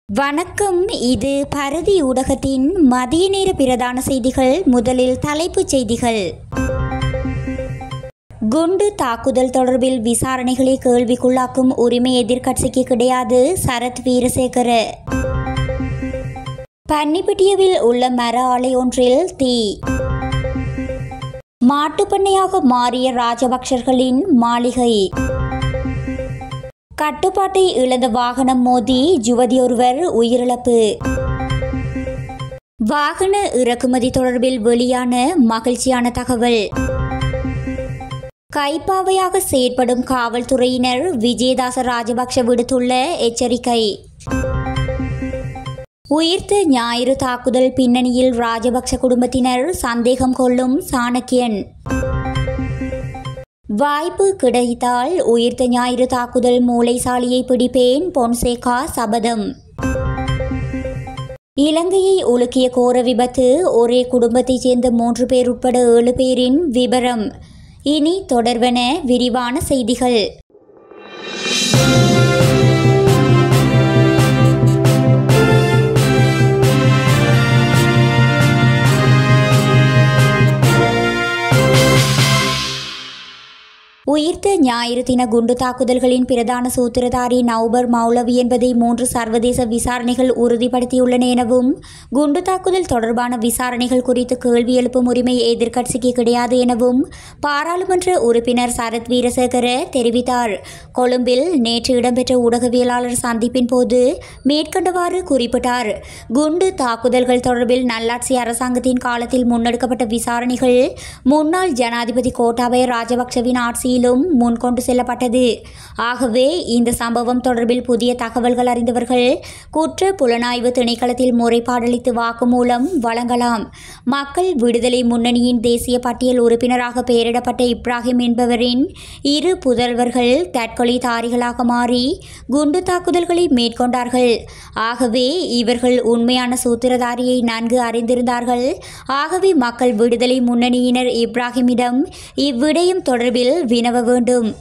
வணக்கம் இது பரதி ஊடகத்தின் மதிய நேர பிரதான செய்திகள் முதலில் தலைப்புச் செய்திகள் குண்டு தாக்குதல் தொடர்பில் விசாரணைகளை கேள்விக்குள்ளாக்கும் உரிமை எதிர்க்கட்சிக்கு கிடையாது சரத் வீரசேகர பன்னிப்பட்டியவில் உள்ள மர ஆலை ஒன்றில் தீ மாட்டுப்பண்ணையாக மாறிய ராஜபக்சர்களின் மாளிகை கட்டுப்பாட்டை இழந்த வாகனம் மோதி யுவதியொருவர் உயிரிழப்பு வாகன இறக்குமதி தொடர்பில் வெளியான மகிழ்ச்சியான தகவல் கைப்பாவையாக செயற்படும் காவல்துறையினர் விஜயதாச ராஜபக்ஷ விடுத்துள்ள எச்சரிக்கை உயிர்த்த ஞாயிறு தாக்குதல் பின்னணியில் ராஜபக்ஷ குடும்பத்தினர் சந்தேகம் கொள்ளும் சாணக்கியன் வாய்ப்பு கிடைத்தால் உயிர்த்த ஞாயிறு தாக்குதல் மூளைசாலியை பிடிப்பேன் பொன்சேகா சபதம் இலங்கையை உலுக்கிய கோர விபத்து ஒரே குடும்பத்தைச் சேர்ந்த மூன்று பேர் உட்பட ஏழு பேரின் விபரம் இனி தொடர்வன விரிவான செய்திகள் உயிர்த்த ஞாயிறு தின குண்டு தாக்குதல்களின் பிரதான சூத்திரதாரி நவ்பர் மௌலவி என்பதை மூன்று சர்வதேச விசாரணைகள் உறுதிப்படுத்தியுள்ளன எனவும் குண்டு தாக்குதல் தொடர்பான விசாரணைகள் குறித்து கேள்வி எழுப்பும் உரிமை எதிர்க்கட்சிக்கு கிடையாது எனவும் பாராளுமன்ற உறுப்பினர் சரத் வீரசேகர தெரிவித்தார் கொழும்பில் நேற்று இடம்பெற்ற ஊடகவியலாளர் சந்திப்பின் போது மேற்கண்டவாறு குறிப்பிட்டார் குண்டு தாக்குதல்கள் தொடர்பில் நல்லாட்சி அரசாங்கத்தின் காலத்தில் முன்னெடுக்கப்பட்ட விசாரணைகள் முன்னாள் ஜனாதிபதி கோட்டாபய ராஜபக்சவின் ஆட்சியிலும் முன்கொண்டு செல்லப்பட்டது ஆகவே இந்த சம்பவம் தொடர்பில் புதிய தகவல்கள் அறிந்தவர்கள் குற்ற புலனாய்வு திணைக்களத்தில் முறைப்பாடளித்து வாக்குமூலம் வழங்கலாம் மக்கள் விடுதலை முன்னணியின் தேசிய பட்டியல் உறுப்பினராக பெயரிடப்பட்ட இப்ராஹிம் என்பவரின் இரு புதல்வர்கள் தற்கொலைதாரிகளாக மாறி குண்டு தாக்குதல்களை மேற்கொண்டார்கள் ஆகவே இவர்கள் உண்மையான சூத்திரதாரியை நன்கு அறிந்திருந்தார்கள் ஆகவே மக்கள் விடுதலை முன்னணியினர் இப்ராஹிமிடம் இவ்விடயம் தொடர்பில் வினவ வேண்டும்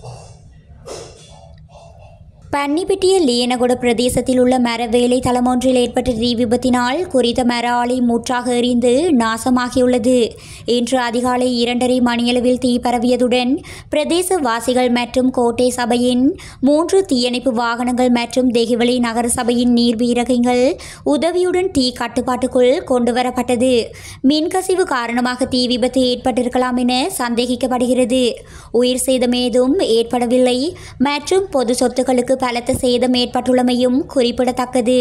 பன்னிப்பிட்டிய லியனகுட பிரதேசத்தில் உள்ள மரவேலை தளமொன்றில் ஏற்பட்ட தீ விபத்தினால் குறித்த மர ஆலை முற்றாக எரிந்து நாசமாகியுள்ளது இன்று அதிகாலை இரண்டரை மணியளவில் தீ பரவியதுடன் பிரதேச வாசிகள் மற்றும் கோட்டை சபையின் மூன்று தீயணைப்பு வாகனங்கள் மற்றும் தெகிவளி நகர சபையின் நீர் வீரகங்கள் உதவியுடன் தீ கட்டுப்பாட்டுக்குள் கொண்டுவரப்பட்டது மின்கசிவு காரணமாக தீ விபத்து ஏற்பட்டிருக்கலாம் என சந்தேகிக்கப்படுகிறது உயிர் சேதம் ஏதும் ஏற்படவில்லை மற்றும் பொது சொத்துக்களுக்கு பலத்த சேதம் ஏற்பட்டுள்ளமையும் குறிப்பிடத்தக்கது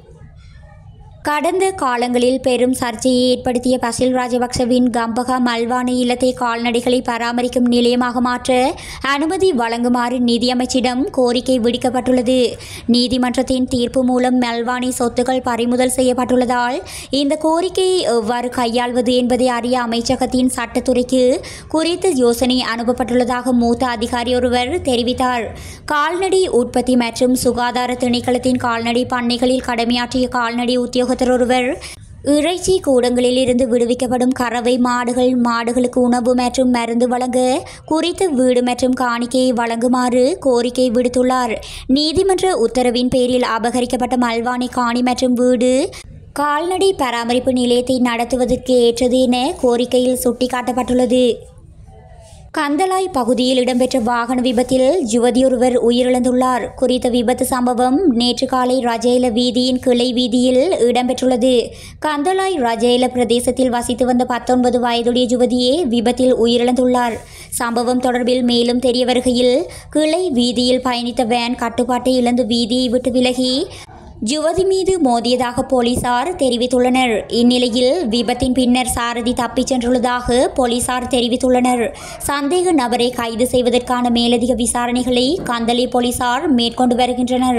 கடந்த காலங்களில் பெரும் சர்ச்சையை ஏற்படுத்திய பசில் ராஜபக்சவின் கம்பகா மல்வானி இல்லத்தை கால்நடைகளை பராமரிக்கும் நிலையமாக மாற்ற அனுமதி வழங்குமாறு நிதியமைச்சிடம் கோரிக்கை விடுக்கப்பட்டுள்ளது நீதிமன்றத்தின் தீர்ப்பு மூலம் மல்வானி சொத்துக்கள் பறிமுதல் செய்யப்பட்டுள்ளதால் இந்த கோரிக்கையை எவ்வாறு கையாள்வது என்பதை அறிய அமைச்சகத்தின் சட்டத்துறைக்கு குறித்த யோசனை அனுப்பப்பட்டுள்ளதாக மூத்த அதிகாரி ஒருவர் தெரிவித்தார் கால்நடை உற்பத்தி மற்றும் சுகாதார திணைக்களத்தின் கால்நடை பண்ணைகளில் கடமையாற்றிய கால்நடை உத்தியோக உத்தியோகத்தர் ஒருவர் இறைச்சி கூடங்களில் இருந்து விடுவிக்கப்படும் கறவை மாடுகள் மாடுகளுக்கு உணவு மற்றும் மருந்து வழங்க குறித்த வீடு மற்றும் காணிக்கையை வழங்குமாறு கோரிக்கை விடுத்துள்ளார் நீதிமன்ற உத்தரவின் பேரில் அபகரிக்கப்பட்ட மல்வானி காணி மற்றும் வீடு கால்நடை பராமரிப்பு நிலையத்தை நடத்துவதற்கு ஏற்றது என கோரிக்கையில் சுட்டிக்காட்டப்பட்டுள்ளது கந்தலாய் பகுதியில் இடம்பெற்ற வாகன விபத்தில் யுவதியொருவர் உயிரிழந்துள்ளார் குறித்த விபத்து சம்பவம் நேற்று காலை ரஜேல வீதியின் கிளை வீதியில் இடம்பெற்றுள்ளது கந்தலாய் ரஜேல பிரதேசத்தில் வசித்து வந்த பத்தொன்பது வயதுடைய யுவதியே விபத்தில் உயிரிழந்துள்ளார் சம்பவம் தொடர்பில் மேலும் தெரிய வருகையில் கிளை வீதியில் பயணித்த வேன் கட்டுப்பாட்டை இழந்து வீதியை விட்டு விலகி யுவதி மீது மோதியதாக போலீசார் தெரிவித்துள்ளனர் இந்நிலையில் விபத்தின் பின்னர் சாரதி தப்பிச் சென்றுள்ளதாக போலீசார் தெரிவித்துள்ளனர் சந்தேக நபரை கைது செய்வதற்கான மேலதிக விசாரணைகளை கந்தளி போலீசார் மேற்கொண்டு வருகின்றனர்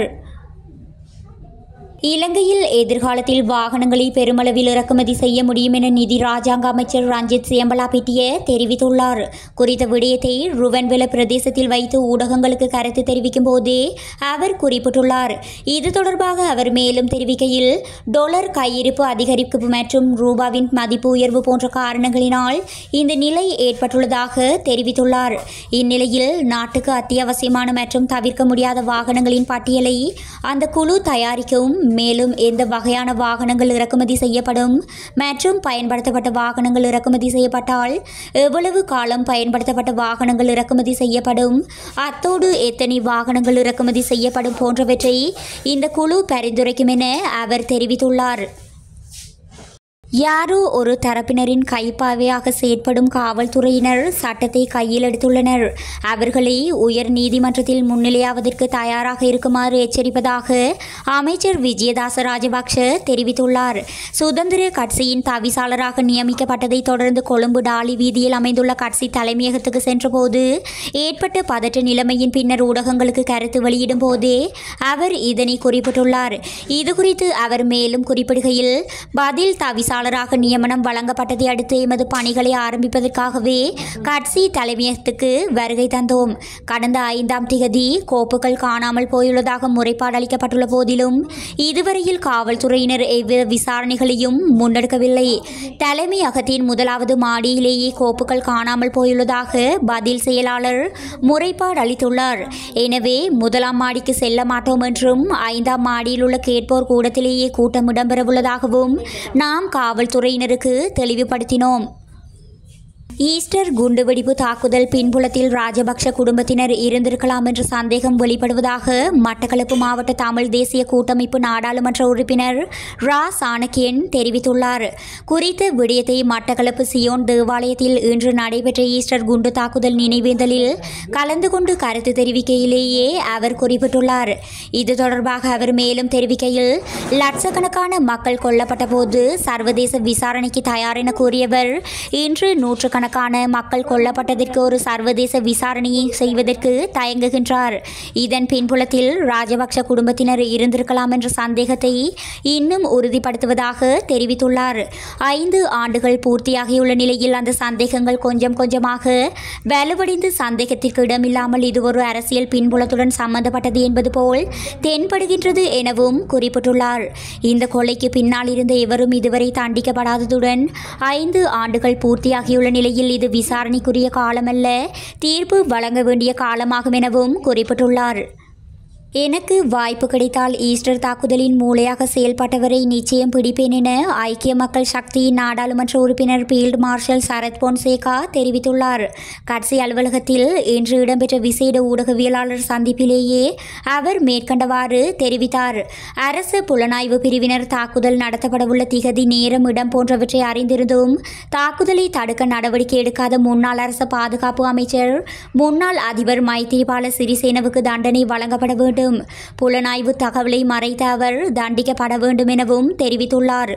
இலங்கையில் எதிர்காலத்தில் வாகனங்களை பெருமளவில் இறக்குமதி செய்ய முடியும் என நிதி ராஜாங்க அமைச்சர் ரஞ்சித் சியம்பலாபிட்டிய தெரிவித்துள்ளார் குறித்த விடயத்தை ருவன்வெல பிரதேசத்தில் வைத்து ஊடகங்களுக்கு கருத்து தெரிவிக்கும் போதே அவர் குறிப்பிட்டுள்ளார் இது தொடர்பாக அவர் மேலும் தெரிவிக்கையில் டொலர் கையிருப்பு அதிகரிப்பு மற்றும் ரூபாவின் மதிப்பு உயர்வு போன்ற காரணங்களினால் இந்த நிலை ஏற்பட்டுள்ளதாக தெரிவித்துள்ளார் இந்நிலையில் நாட்டுக்கு அத்தியாவசியமான மற்றும் தவிர்க்க முடியாத வாகனங்களின் பட்டியலை அந்த குழு தயாரிக்கவும் மேலும் எந்த வகையான வாகனங்கள் இறக்குமதி செய்யப்படும் மற்றும் பயன்படுத்தப்பட்ட வாகனங்கள் இறக்குமதி செய்யப்பட்டால் எவ்வளவு காலம் பயன்படுத்தப்பட்ட வாகனங்கள் இறக்குமதி செய்யப்படும் அத்தோடு எத்தனை வாகனங்கள் இறக்குமதி செய்யப்படும் போன்றவற்றை இந்த குழு பரிந்துரைக்கும் என அவர் தெரிவித்துள்ளார் யாரோ ஒரு தரப்பினரின் கைப்பாவையாக செயற்படும் காவல்துறையினர் சட்டத்தை கையில் எடுத்துள்ளனர் அவர்களை உயர் நீதிமன்றத்தில் முன்னிலையாவதற்கு தயாராக இருக்குமாறு எச்சரிப்பதாக அமைச்சர் விஜயதாச ராஜபக்ஷ தெரிவித்துள்ளார் சுதந்திர கட்சியின் தவிசாளராக நியமிக்கப்பட்டதை தொடர்ந்து கொழும்பு டாலி வீதியில் அமைந்துள்ள கட்சி தலைமையகத்துக்கு சென்றபோது ஏற்பட்ட பதற்ற நிலைமையின் பின்னர் ஊடகங்களுக்கு கருத்து வெளியிடும் போதே அவர் இதனை குறிப்பிட்டுள்ளார் இதுகுறித்து அவர் மேலும் குறிப்பிடுகையில் பதில் தவிசாளராக நியமனம் வழங்கப்பட்டதை அடுத்து எமது பணிகளை ஆரம்பிப்பதற்காகவே கட்சி தலைமையகத்துக்கு வருகை தந்தோம் கடந்த ஐந்தாம் திகதி கோப்புகள் காணாமல் போயுள்ளதாக முறைப்பாடு அளிக்கப்பட்டுள்ள போதிலும் இதுவரையில் காவல்துறையினர் எவ்வித விசாரணைகளையும் முன்னெடுக்கவில்லை தலைமையகத்தின் முதலாவது மாடியிலேயே கோப்புகள் காணாமல் போயுள்ளதாக பதில் செயலாளர் முறைப்பாடு அளித்துள்ளார் எனவே முதலாம் மாடிக்கு செல்ல மாட்டோம் என்றும் ஐந்தாம் மாடியில் உள்ள கேட்போர் கூடத்திலேயே கூட்டம் இடம்பெறவுள்ளதாகவும் நாம் காவல்துறையினருக்கு தெளிவுபடுத்தினோம் ஈஸ்டர் குண்டுவெடிப்பு தாக்குதல் பின்புலத்தில் ராஜபக்ஷ குடும்பத்தினர் இருந்திருக்கலாம் என்ற சந்தேகம் வெளிப்படுவதாக மட்டக்களப்பு மாவட்ட தமிழ் தேசிய கூட்டமைப்பு நாடாளுமன்ற உறுப்பினர் ரா சாணக்கியன் தெரிவித்துள்ளார் குறித்த விடயத்தை மட்டக்களப்பு சியோன் தேவாலயத்தில் இன்று நடைபெற்ற ஈஸ்டர் குண்டு தாக்குதல் நினைவேந்தலில் கலந்து கொண்டு கருத்து தெரிவிக்கையிலேயே அவர் குறிப்பிட்டுள்ளார் இது தொடர்பாக அவர் மேலும் தெரிவிக்கையில் லட்சக்கணக்கான மக்கள் கொல்லப்பட்ட போது சர்வதேச விசாரணைக்கு தயார் என கூறியவர் இன்று நூற்றுக்கணக்கான மக்கள் கொல்லப்பட்டதற்கு ஒரு சர்வதேச விசாரணையை செய்வதற்கு தயங்குகின்றார் இதன் பின்புலத்தில் ராஜபக்ஷ குடும்பத்தினர் இருந்திருக்கலாம் என்ற சந்தேகத்தை இன்னும் உறுதிப்படுத்துவதாக தெரிவித்துள்ளார் ஐந்து ஆண்டுகள் பூர்த்தியாகியுள்ள நிலையில் அந்த சந்தேகங்கள் கொஞ்சம் கொஞ்சமாக வலுவடைந்து சந்தேகத்திற்கு இடமில்லாமல் இது ஒரு அரசியல் பின்புலத்துடன் சம்பந்தப்பட்டது என்பது போல் தென்படுகின்றது எனவும் குறிப்பிட்டுள்ளார் இந்த கொலைக்கு பின்னால் இருந்த எவரும் இதுவரை தண்டிக்கப்படாததுடன் ஐந்து ஆண்டுகள் பூர்த்தியாகியுள்ள நிலையில் இது விசாரணைக்குரிய காலமல்ல தீர்ப்பு வழங்க வேண்டிய காலமாகும் எனவும் குறிப்பிட்டுள்ளார் எனக்கு வாய்ப்பு கிடைத்தால் ஈஸ்டர் தாக்குதலின் மூளையாக செயல்பட்டவரை நிச்சயம் பிடிப்பேன் என ஐக்கிய மக்கள் சக்தியின் நாடாளுமன்ற உறுப்பினர் ஃபீல்டு மார்ஷல் சரத் பொன்சேகா தெரிவித்துள்ளார் கட்சி அலுவலகத்தில் இன்று இடம்பெற்ற விசேட ஊடகவியலாளர் சந்திப்பிலேயே அவர் மேற்கண்டவாறு தெரிவித்தார் அரசு புலனாய்வு பிரிவினர் தாக்குதல் நடத்தப்படவுள்ள திகதி நேரம் இடம் போன்றவற்றை அறிந்திருந்தும் தாக்குதலை தடுக்க நடவடிக்கை எடுக்காத முன்னாள் அரசு பாதுகாப்பு அமைச்சர் முன்னாள் அதிபர் மைத்திரிபால சிறிசேனவுக்கு தண்டனை வழங்கப்பட வேண்டும் புலனாய்வு தகவலை மறைத்த அவர் தண்டிக்கப்பட வேண்டும் எனவும் தெரிவித்துள்ளார்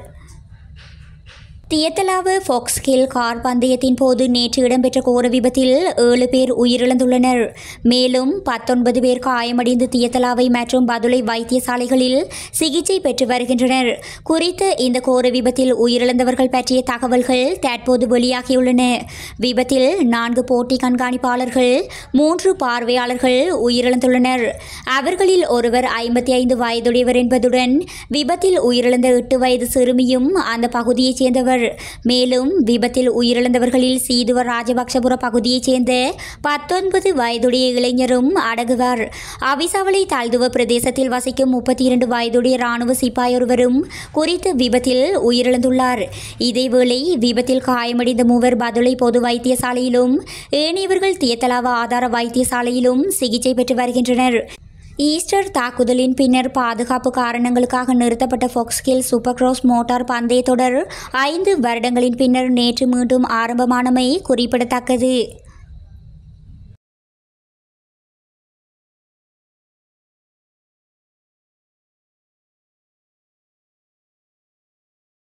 தியத்தலாவு ஃபோக்ஸ்கில் கார் பந்தயத்தின் போது நேற்று இடம்பெற்ற கோர விபத்தில் ஏழு பேர் உயிரிழந்துள்ளனர் மேலும் பத்தொன்பது பேர் காயமடைந்து தியத்தலாவை மற்றும் பதுளை வைத்தியசாலைகளில் சிகிச்சை பெற்று வருகின்றனர் குறித்த இந்த கோர விபத்தில் உயிரிழந்தவர்கள் பற்றிய தகவல்கள் தற்போது வெளியாகியுள்ளன விபத்தில் நான்கு போட்டி கண்காணிப்பாளர்கள் மூன்று பார்வையாளர்கள் உயிரிழந்துள்ளனர் அவர்களில் ஒருவர் ஐம்பத்தி ஐந்து வயதுடையவர் என்பதுடன் விபத்தில் உயிரிழந்த எட்டு வயது சிறுமியும் அந்த பகுதியைச் சேர்ந்தவர் மேலும் விபத்தில் உயிரிழந்தவர்களில் சீதுவ ராஜபக்ஷபுர பகுதியைச் சேர்ந்த பத்தொன்பது வயதுடைய இளைஞரும் அடங்குவார் அவிசாவளை தாழ்துவ பிரதேசத்தில் வசிக்கும் முப்பத்தி இரண்டு வயதுடைய இராணுவ சிப்பாய் ஒருவரும் குறித்த விபத்தில் உயிரிழந்துள்ளார் இதேவேளை விபத்தில் காயமடைந்த மூவர் பதுளை பொது வைத்தியசாலையிலும் ஏனையவர்கள் தியத்தலாவ ஆதார வைத்தியசாலையிலும் சிகிச்சை பெற்று வருகின்றனர் ஈஸ்டர் தாக்குதலின் பின்னர் பாதுகாப்பு காரணங்களுக்காக நிறுத்தப்பட்ட ஃபோக்ஸ்கில் சூப்பர் கிராஸ் மோட்டார் பந்தய தொடர் ஐந்து வருடங்களின் பின்னர் நேற்று மீண்டும் ஆரம்பமானமை குறிப்பிடத்தக்கது